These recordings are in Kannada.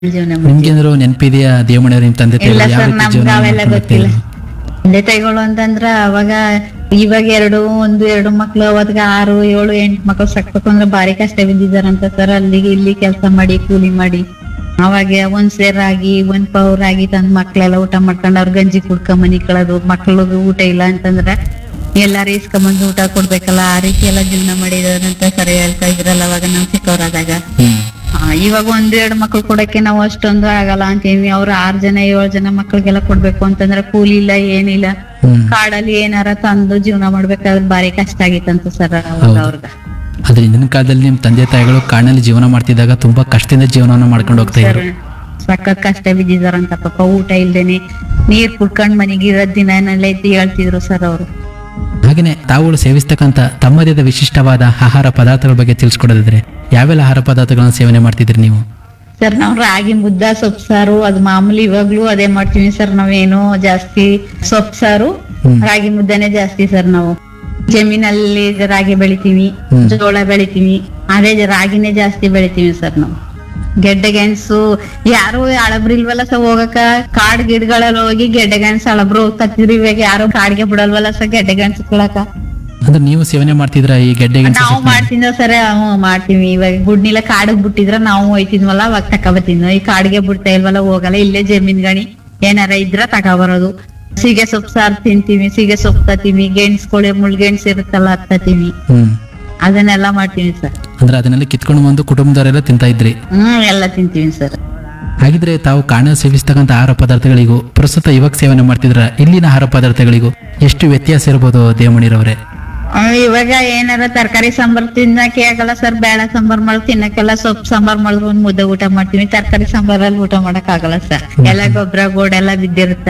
ಜೀವನ ನಿಮ್ಗೇನಾದ್ರು ನೆನಪಿದೆಯಾ ದೇವಮಣಿಯವ್ರ ನಿಮ್ ತಂದೆ ಇಲ್ಲ ತಾಯಿ ಯಾವ ಸರ್ ರೀತಿ ನಮ್ಗೆ ಜೀವನ ಅವೆಲ್ಲ ಮಾಡ್ಕೊಂಡು ಗೊತ್ತಿಲ್ಲ ಹೋಗ್ತಿದ್ರು? ತಂದೆ ತಾಯಿಗಳು ಅಂತಂದ್ರ ಅವಾಗ ಇವಾಗ ಎರಡು ಒಂದು ಎರಡು ಮಕ್ಳು ಅವತ್ಗ ಆರು ಏಳು ಎಂಟು ಮಕ್ಳು ಸಾಕ್ಬೇಕು ಅಂದ್ರೆ ಭಾರಿ ಕಷ್ಟ ಬಿದ್ದಿದಾರಂತ ಸರ್ ಅಲ್ಲಿಗೆ ಇಲ್ಲಿ ಕೆಲಸ ಮಾಡಿ ಕೂಲಿ ಮಾಡಿ ಅವಾಗ ಒಂದ್ ಸೇರಾಗಿ ಒಂದ್ ಪೌರ್ ಆಗಿ ತಂದ್ ಮಕ್ಳೆಲ್ಲ ಊಟ ಮಾಡ್ಕೊಂಡು ಅವ್ರ ಗಂಜಿ ಕುಡ್ಕೊಂಡ್ ಮನಿ ಕಳೋದು ಮಕ್ಳಿಗೆ ಊಟ ಇಲ್ಲ ಅಂತಂದ್ರ ಎಲ್ಲಾರು ಇಸ್ಕೊಂಬಂದು ಊಟ ಕೊಡ್ಬೇಕಲ್ಲ ಆ ರೀತಿ ಎಲ್ಲ ಜೀವನ ಮಾಡಿದಾರಂತ ಸರಿ ಹೇಳ್ತಾ ಇದ್ರಲ್ಲ ಅವಾಗ ನಾವ್ ಚಿಕ್ಕವರಾದಾಗ ಹ್ಮ್ ಆ, ಇವಾಗ ಒಂದ್ ಎರಡು ಮಕ್ಳು ಕೊಡಕ್ಕೆ ನಾವು ಅಷ್ಟೊಂದು ಆಗಲ್ಲ ಅಂತೀವಿ ಅವ್ರು ಆರ್ ಜನ ಏಳು ಜನ ಮಕ್ಳಿಗೆಲ್ಲ ಕೊಡ್ಬೇಕು ಅಂತಂದ್ರೆ ಕೂಲಿ ಇಲ್ಲ ಏನಿಲ್ಲ ಹ್ಮ್ ಕಾಡಲ್ಲಿ ಏನಾರ ತಂದು ಜೀವನ ಮಾಡ್ಬೇಕಾದ್ರೆ ಬಾರಿ ಕಷ್ಟ ಆಗಿತ್ತಂತ ಸರ್ ಹೌದು. ಅವ್ರಗ ಆದ್ರೆ ಇಂದಿನ ಕಾಲದಲ್ಲಿ ನಿಮ್ ತಂದೆ ತಾಯಿಗಳು ಕಾಡಿನಲ್ಲಿ ಜೀವನ ಮಾಡ್ತಿದ್ದಾಗ ತುಂಬಾ ಕಷ್ಟದಿಂದ ಜೀವನವನ್ನು ಮಾಡ್ಕೊಂಡು ಹೋಗ್ತಾ ಸರ್ ಇದ್ರು ಸಖತ್ ಕಷ್ಟ ಬಿದ್ದಿದಾರಂತ ಪಾಪ ಊಟ ಇಲ್ದೇನೆ ನೀರ್ ಕುಡ್ಕೊಂಡ್ ಮನೆಗೆ ಇರೋದ್ ದಿನನೆಲ್ಲ ಎದ್ದು ಹೇಳ್ತಿದ್ರು ಸರ್ ಅವ್ರು ಹಾಗೇನೆ ತಾವುಗಳು ಸೇವಿಸ್ತಕ್ಕಂತ ತಮ್ಮದೇ ಆದ ವಿಶಿಷ್ಟವಾದ ಆಹಾರ ಪದಾರ್ಥಗಳ ಬಗ್ಗೆ ತಿಳಿಸ್ಕೊಡೋದಿದ್ರೆ ಯಾವೆಲ್ಲ ಆಹಾರ ಪದಾರ್ಥಗಳನ್ನ ಸೇವನೆ ಮಾಡ್ತಿದ್ರಿ ನೀವು ಸರ್ ನಾವ್ ರಾಗಿ ಮುದ್ದ ಸೊಪ್ಪು ಸಾರು ಅದು ಮಾಮೂಲಿ ಇವಾಗ್ಲೂ ಅದೇ ಮಾಡ್ತೀವಿ ಸರ್ ನಾವೇನು ಜಾಸ್ತಿ ಸೊಪ್ಪು ಸಾರು ಹ್ಮ್. ರಾಗಿ ಮುದ್ದನೆ ಜಾಸ್ತಿ ಸರ್ ನಾವು ಜಮೀನಲ್ಲಿ ರಾಗಿ ಬೆಳಿತೀವಿ ಹ್ಮ್. ಜೋಳ ಬೆಳಿತೀವಿ ಅದೇ ಜ- ರಾಗಿನೇ ಜಾಸ್ತಿ ಬೆಳಿತೀವಿ ಸರ್ ನಾವು ಗೆಡ್ಡೆ ಗೆಣಸು ಯಾರು ಹಳಬ್ರು ಇಲ್ವಲ್ಲ ಸರ್ ಹೋಗಕ ಕಾಡ್ ಗಿಡಗಳಲ್ಲಿ ಹೋಗಿ ಗೆಡ್ಡೆ ಗೆಣಸು ಹಳಬ್ರು ಕತ್ತಿದ್ರು ಇವಾಗ ಯಾರು ಕಾಡ್ಗೆ ಬಿಡಲ್ವಲ್ಲ ಸರ್ ಗೆಡ್ಡೆ ಗೆಣಸು ಕೀಳಕ ಅಂದ್ರೆ ನೀವು ಸೇವನೆ ಮಾಡ್ತಿದ್ರ ಈ ಗೆಡ್ಡೆ ಗೆಣಸು ನಾವು ಸೊಪ್ಪನ್ನ? ಮಾಡ್ತಿದ್ವ ಸರ್ ಹ್ಞೂ ಮಾಡ್ತೀವಿ ಇವಾಗ ಗುಡ್ನಿಲ ಕಾಡಿಗೆ ಬಿಟ್ಟಿದ್ರ ನಾವು ಹೋಯ್ತಿದ್ವಲ್ಲ ಅವಾಗ ತಕೊಬತ್ತಿದ್ವಿ ಈ ಕಾಡಿಗೆ ಬಿಡ್ತಾ ಇಲ್ವಲ್ಲ ಹೋಗಲ್ಲ ಇಲ್ಲೇ ಜಮೀನ್ ಗಣಿ ಏನಾರ ಇದ್ರ ತಗೊಬರೋದು ಸೀಗೆ ಸೊಪ್ಪು ಸಾರು ತಿಂತೀವಿ ಸೀಗೆ ಸೊಪ್ಪು ತತ್ತೀವಿ ಗೆಣಸ್ಕೊಳೆ ಮುಳ್ಗೆಣ್ಸ್ ಇರುತ್ತಲ್ಲ ಅದ್ ತತ್ತೀವಿ ಹ್ಮ್ ಅದನ್ನೆಲ್ಲ ಮಾಡ್ತೀವಿ ಸರ್ ಅಂದ್ರೆ ಅದನ್ನೆಲ್ಲ ಕಿತ್ಕೊಂಡು ಬಂದು ಕುಟುಂಬದವರೆಲ್ಲ ತಿಂತಾ ಇದ್ರಿ ಹ್ಮ್ ಎಲ್ಲ ತಿಂತೀವಿ ಸರ್ ಹಾಗಿದ್ರೆ ತಾವು ಕಾಣ ಸೇವಿಸ್ತಕ್ಕಂಥ ಆಹಾರ ಪದಾರ್ಥಗಳಿಗೂ ಪ್ರಸ್ತುತ ಇವಾಗ ಸೇವನೆ ಮಾಡ್ತಿದ್ರ ಇಲ್ಲಿನ ಆಹಾರ ಪದಾರ್ಥಗಳಿಗೂ ಎಷ್ಟು ವ್ಯತ್ಯಾಸ ಇರ್ಬೋದು ದೇವಮಣಿರವರೇ ಇವಾಗ ಏನಾರ ತರಕಾರಿ ಸಾಂಬಾರ್ ತಿನ್ನಕ್ಕೆ ಆಗಲ್ಲ ಸರ್ ಬೇಳೆ ಸಾಂಬಾರ್ ಮಾಡಿ ತಿನ್ನಕ್ಕೆಲ್ಲ ಸೊಪ್ಪು ಸಾಂಬಾರ್ ಮಾಡಿದ್ರು ಒಂದ್ ಮುದ್ದೆ ಊಟ ಮಾಡ್ತೀವಿ ತರಕಾರಿ ಸಾಂಬಾರಲ್ಲಿ ಊಟ ಮಾಡಕ್ ಆಗಲ್ಲ ಸರ್ ಎಲ್ಲ ಗೊಬ್ಬರ ಗೋಡೆಲ್ಲ ಬಿದ್ದಿರುತ್ತ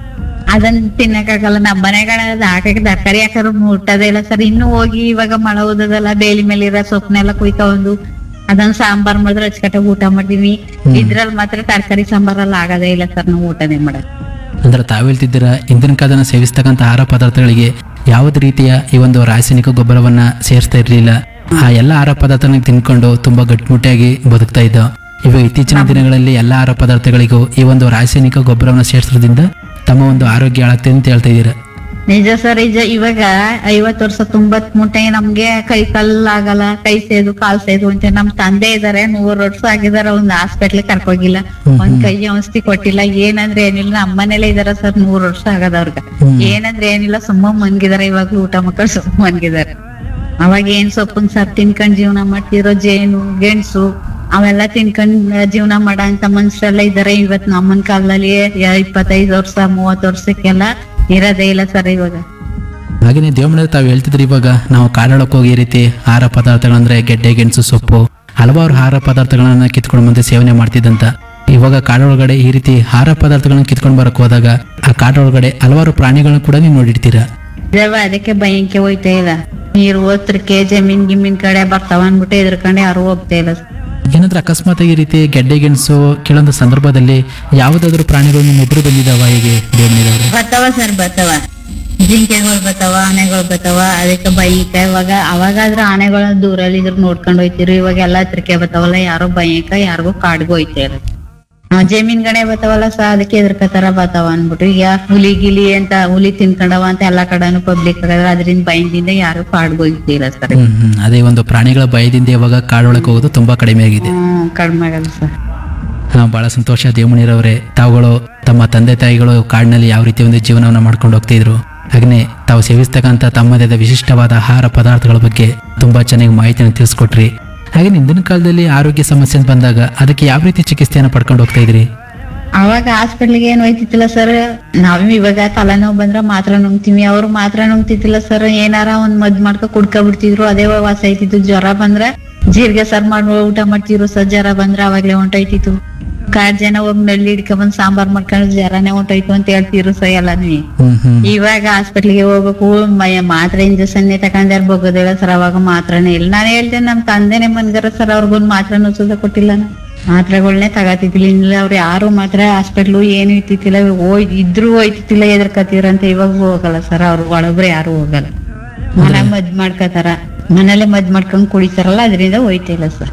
ಅದನ್ನ ತಿನ್ನಕ್ಕಾಗಲ್ಲ ನಮ್ಮ ಮನೆಗಳ ಹಾಕಕ್ಕೆ ತರಕಾರಿ ಹಾಕೋರು ಮುಟ್ಟೋದೇ ಇಲ್ಲ ಸರ್ ಇನ್ನು ಹೋಗಿ ಇವಾಗ ಮಳೆ ಓದೋದಲ್ಲ ಬೇಲಿ ಮೇಲೆ ಇರೋ ಸೊಪ್ಪನ್ನೆಲ್ಲ ಕುಯ್ಕೊಂಡು ಅದನ್ನ ಸಾಂಬಾರ್ ಮಾಡಿದ್ರೆ ಅಚ್ಚಕಟ್ಟಾಗಿ ಊಟ ಮಾಡ್ತೀವಿ ಇದ್ರಲ್ಲಿ ಮಾತ್ರ ತರಕಾರಿ ಸಾಂಬಾರಲ್ಲಿ ಆಗೋದೇ ಇಲ್ಲ ಸರ್ ನಾವು ಊಟನೇ ಮಾಡಕ್ ಅಂದ್ರೆ ತಾವು ಹೇಳ್ತಿದ್ದೀರಾ ಇಂದಿನ ಕಾಲದಲ್ಲಿ ಸೇವಿಸ್ತಕ್ಕಂಥ ಆಹಾರ ಪದಾರ್ಥಗಳಿಗೆ ಯಾವುದೇ ರೀತಿಯ ಈ ಒಂದು ರಾಸಾಯನಿಕ ಗೊಬ್ಬರವನ್ನ ಸೇರಿಸ್ತಾ ಇರಲಿಲ್ಲ ಆ ಎಲ್ಲ ಆಹಾರ ಪದಾರ್ಥಗಳನ್ನ ತಿನ್ಕೊಂಡು ತುಂಬಾ ಗಟ್ಟಿಮುಟ್ಟಿಯಾಗಿ ಬದುಕ್ತಾ ಇದ್ದ ಇವಾಗ ಇತ್ತೀಚಿನ ದಿನಗಳಲ್ಲಿ ಎಲ್ಲ ಆಹಾರ ಪದಾರ್ಥಗಳಿಗೂ ಈ ಒಂದು ರಾಸಾಯನಿಕ ಗೊಬ್ಬರವನ್ನು ಸೇರಿಸೋದ್ರಿಂದ ತಮ್ಮ ಒಂದು ಆರೋಗ್ಯ ಹಾಳಾಗ್ತದೆ ಅಂತ ಹೇಳ್ತಾ ಇದ್ದೀರಾ ನಿಜ ಸರ್ ನಿಜ ಇವಾಗ ಐವತ್ ವರ್ಷ ತುಂಬತ್ ಮುಟ್ಟೆ ನಮ್ಗೆ ಕೈ ಕಲ್ಲಾಗಲ್ಲ ಕೈ ಸೇದು ಕಾಲ್ ಸೇದು ಅಂತ ನಮ್ ತಂದೆ ಇದಾರೆ ನೂರ್ ವರ್ಷ ಆಗಿದಾರ ಒಂದ್ ಹಾಸ್ಪಿಟ್ಲ್ ಕರ್ಕೋಗಿಲ್ಲ ಹ್ಮ್, ಒಂದ್ ಕೈ ಔಷಧಿ ಕೊಟ್ಟಿಲ್ಲ ಏನಂದ್ರೆ ಏನಿಲ್ಲ ನಮ್ಮ ಮನೇಲೆ ಇದಾರ ಸರ್ ನೂರ್ ವರ್ಷ ಆಗದ ಅವ್ರಿಗೆ ಹ್ಮ್. ಏನಂದ್ರೆ ಏನಿಲ್ಲ ಸುಮ್ಮ ಮನ್ಗಿದಾರೆ ಇವಾಗ್ಲೂ ಊಟ ಮಕ್ಕಳು ಸುಮ್ಮ ಮನ್ಗಿದಾರೆ ಅವಾಗ ಏನ್ ಸೊಪ್ಪಿನ ಸಾರ್ ತಿನ್ಕೊಂಡ್ ಜೀವನ ಮಾಡ್ತಿರೋ ಜೇನು ಗೆಣಸು ಅವೆಲ್ಲ ತಿನ್ಕೊಂಡ್ ಜೀವನ ಮಾಡೋ ಅಂತ ಮನುಷ್ಯರೆಲ್ಲ ಇದಾರೆ ಇವತ್ ನಮ್ಮನ್ ಕಾಲದಲ್ಲಿ ಇಪ್ಪತ್ತೈದು ವರ್ಷ ಮೂವತ್ ವರ್ಷಕ್ಕೆಲ್ಲ ಇರೋದೇ ಇಲ್ಲ ಸರ್ ಇವಾಗ ಹಾಗೆಯೇ ದೇವಮನೆ ತಾವು ಹೇಳ್ತಿದ್ರಿ ಇವಾಗ ನಾವು ಕಾಡೊಳಕ್ಕೆ ಹೋಗಿ ಈ ರೀತಿ ಆಹಾರ ಪದಾರ್ಥಗಳಂದ್ರೆ ಗೆಡ್ಡೆ ಗೆಣಸು ಸೊಪ್ಪು ಹಲವಾರು ಆಹಾರ ಪದಾರ್ಥಗಳನ್ನ ಕಿತ್ಕೊಂಡು ಬಂದು ಸೇವನೆ ಮಾಡ್ತಿದ್ದಂತ ಇವಾಗ ಕಾಡೊಳಗಡೆ ಈ ರೀತಿ ಆಹಾರ ಪದಾರ್ಥಗಳನ್ನ ಕಿತ್ಕೊಂಡು ಬರಕ್ ಹೋದಾಗ ಆ ಕಾಡೊಳಗಡೆ ಹಲವಾರು ಪ್ರಾಣಿಗಳನ್ನ ಕೂಡ ನೀವು ನೋಡಿರ್ತೀರಾ ದೇವ ಅದಕ್ಕೆ ಭಯಂಕೆ ಹೋಯ್ತಾ ಇಲ್ಲ ನೀರು ಓತ್ರಕ್ಕೆ ಜಮೀನ್ ಗಿಮೀನ್ ಕಡೆ ಬರ್ತಾವ ಅನ್ಬಿಟ್ಟು ಎದ್ರಕಂಡು ಯಾರು ಹೋಗ್ತಾ ಇಲ್ಲ sir. ಏನಾದ್ರೂ ಅಕಸ್ಮಾತ್ ಈ ರೀತಿ ಗೆಡ್ಡೆ ಗೆಣಸು ಕೆಲವೊಂದು ಸಂದರ್ಭದಲ್ಲಿ ಯಾವುದಾದ್ರೂ ಪ್ರಾಣಿಗಳು ನಿಮ್ಮ ಎದುರು ಬಂದಿದ್ದಾವ ಹೀಗೆ ದೇವಮನಿದವರು ಬರ್ತಾವ ಸರ್ ಬರ್ತಾವ ಜಿಂಕೆಗಳು ಬರ್ತಾವ ಆನೆಗಳು ಬರ್ತಾವ ಅದಕ್ಕೆ ಭಯಂಕ ಇವಾಗ ಅವಾಗಾದ್ರ ಆನೆಗಳ ದೂರಲ್ಲಿ ಇದ್ರ ನೋಡ್ಕೊಂಡ್ ಹೋಯ್ತಿರು ಇವಾಗ ಎಲ್ಲಾ ಹತ್ರಕ್ಕೆ ಬರ್ತಾವಲ್ಲ ಯಾರೋ ಭಯಂಕ ಯಾರಿಗೂ ಕಾಡ್ಗೂ ಹೋಯ್ತಾ ಇಲ್ಲ ಆ ಜಮೀನ್ ಗಣೆ ಬರ್ತಾವಲ್ಲ ಸ ಅದಕ್ಕೆ ಎದ್ರಕತಾರ ಬರ್ತಾವ ಅನ್ಬಿಟ್ಟು ಈಗ ಹುಲಿ ಗಿಲಿ ಅಂತ ಹುಲಿ ತಿನ್ಕೊಂಡವ ಅಂತ ಎಲ್ಲಾ ಕಡೆನು ಪಬ್ಲಿಕ್ ಆಗದ್ರ ಅದರಿಂದ ಭಯದಿಂದ ಯಾರು ಕಾಡ್ಗೂ ಹೋಯ್ತಿಲ್ಲ ಸರ್ ಹ್ಮ್ ಹ್ಮ್ ಅದೇ ಒಂದು ಪ್ರಾಣಿಗಳ ಭಯದಿಂದ ಇವಾಗ ಕಾಡೊಳಗೆ ಹೋಗೋದು ತುಂಬಾ ಕಡಿಮೆ ಆಗಿದೆ ಹ್ಮ್ ಕಡಿಮೆ ಆಗಲ್ಲ ಸರ್ ಹಾ ಬಹಳ ಸಂತೋಷ ದೇವಮಣಿರವರೇ ತಾವುಗಳು ತಮ್ಮ ತಂದೆ ತಾಯಿಗಳು ಕಾಡಿನಲ್ಲಿ ಯಾವ ರೀತಿ ಒಂದು ಜೀವನವನ್ನು ಮಾಡ್ಕೊಂಡು ಹೋಗ್ತಿದ್ರು ಹಾಗೆಯೇ ತಾವು ಸೇವಿಸ್ತಕ್ಕಂಥ ತಮ್ಮದೇ ಆದ ವಿಶಿಷ್ಟವಾದ ಆಹಾರ ಪದಾರ್ಥಗಳ ಬಗ್ಗೆ ತುಂಬಾ ಚೆನ್ನಾಗಿ ಮಾಹಿತಿಯನ್ನು ತಿಳಿಸ್ಕೊಟ್ರಿ ಹಾಗೆ ಇಂದಿನ ಕಾಲದಲ್ಲಿ ಆರೋಗ್ಯ ಸಮಸ್ಯೆ ಅಂತ ಬಂದಾಗ ಅದಕ್ಕೆ ಯಾವ ರೀತಿ ಚಿಕಿತ್ಸೆಯನ್ನು ಪಡ್ಕೊಂಡು ಹೋಗ್ತಾ ಇದ್ರಿ ಅವಾಗ ಹಾಸ್ಪಿಟ್ಲಿಗೆ ಏನ್ ಹೋಯ್ತಿತ್ತಿಲ್ಲ ಸರ್ ನಾವ್ ಇವಾಗ ತಲೆನೋವು ಬಂದ್ರ ಮಾತ್ರ ನುಂಗ್ತೀವಿ ಅವ್ರು ಮಾತ್ರ ನುಂಗ್ತಿತ್ತಿಲ್ಲ ಸರ್ ಏನಾರ ಒಂದ್ ಮದ್ ಮಾಡ್ಕೊ ಕುಡ್ಕ ಬಿಡ್ತಿದ್ರು ಅದೇ ವಾಸ ಐತಿತ್ತು ಜ್ವರ ಬಂದ್ರ ಜೀರಿಗೆ ಸರ್ ಮಾಡಿ ಊಟ ಮಾಡ್ತಿದ್ರು ಸರ್ ಜ್ವರ ಬಂದ್ರ ಅವಾಗ್ಲೇ ಹೊಂಟೋಯ್ತಿತ್ತು ಕಾಡ್ ಜನ ಹೋಗಿ ನಲ್ಲಿ ಹಿಡ್ಕೊಂಡ್ ಬಂದ್ ಸಾಂಬಾರ್ ಮಾಡ್ಕೊಂಡು ಜ್ವರನೇ ಹೊಂಟೋಯ್ತು ಅಂತ ಹೇಳ್ತಿದ್ರು ಸರ್ ಎಲ್ಲಾನು ಹ್ಮ್ ಹ್ಮ್ ಇವಾಗ ಹಾಸ್ಪಿಟ್ಲಿಗೆ ಹೋಗ್ಬೇಕು ಮ- ಮಾತ್ರೆ ಇಂಜೆಕ್ಷನ್ ತಕೊಂಡ್ಯಾರ ಬಗ್ಗೋದಿಲ್ಲ ಸರ್ ಅವಾಗ ಮಾತ್ರನೇ ಇಲ್ಲ ನಾನು ಹೇಳ್ತೇನೆ ನಮ್ ತಂದೆನೆ ಮನ್ಗರ ಸರ್ ಅವ್ರಿಗೊಂದ್ ಮಾತ್ರ ಸುದ ಕೊಟ್ಟಿಲ್ಲ ನಾನು ಮಾತ್ರೆಗಳ್ನೇ ತಗತಿದ್ದಿಲ್ಲ ಇಲ್ಲ ಅವ್ರು ಯಾರು ಮಾತ್ರ ಹಾಸ್ಪಿಟ್ಲು ಏನು ಇತ್ತಿತ್ತಿಲ್ಲ ಹೋಯ್ ಇದ್ರು ಹೋಯ್ತಿತ್ತಿಲ್ಲ ಎದ್ರಕತ್ತೀರಂತ ಇವಾಗ ಹೋಗಲ್ಲ ಸರ್ ಅವ್ರು ಒಳಬ್ರೆ ಯಾರು ಹೋಗಲ್ಲ ಮನೆ ಮದ್ ಮಾಡ್ಕೋತಾರ ಮನೇಲೆ ಮದ್ ಮಾಡ್ಕೊಂಡ್ ಕುಡಿತಾರಲ್ಲ ಅದರಿಂದ ಹೋಯ್ತಿಲ್ಲ ಸರ್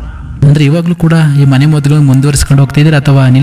ಅಂದ್ರೆ ಇವಾಗ್ಲೂ ಕೂಡ ಈ ಮನೆ ಮದ್ದುಗಳನ್ನ ಮುಂದುವರಿಸ್ಕೊಂಡು ಹೋಗ್ತಾ ಇದ್ದೀರಾ ಅಥವಾ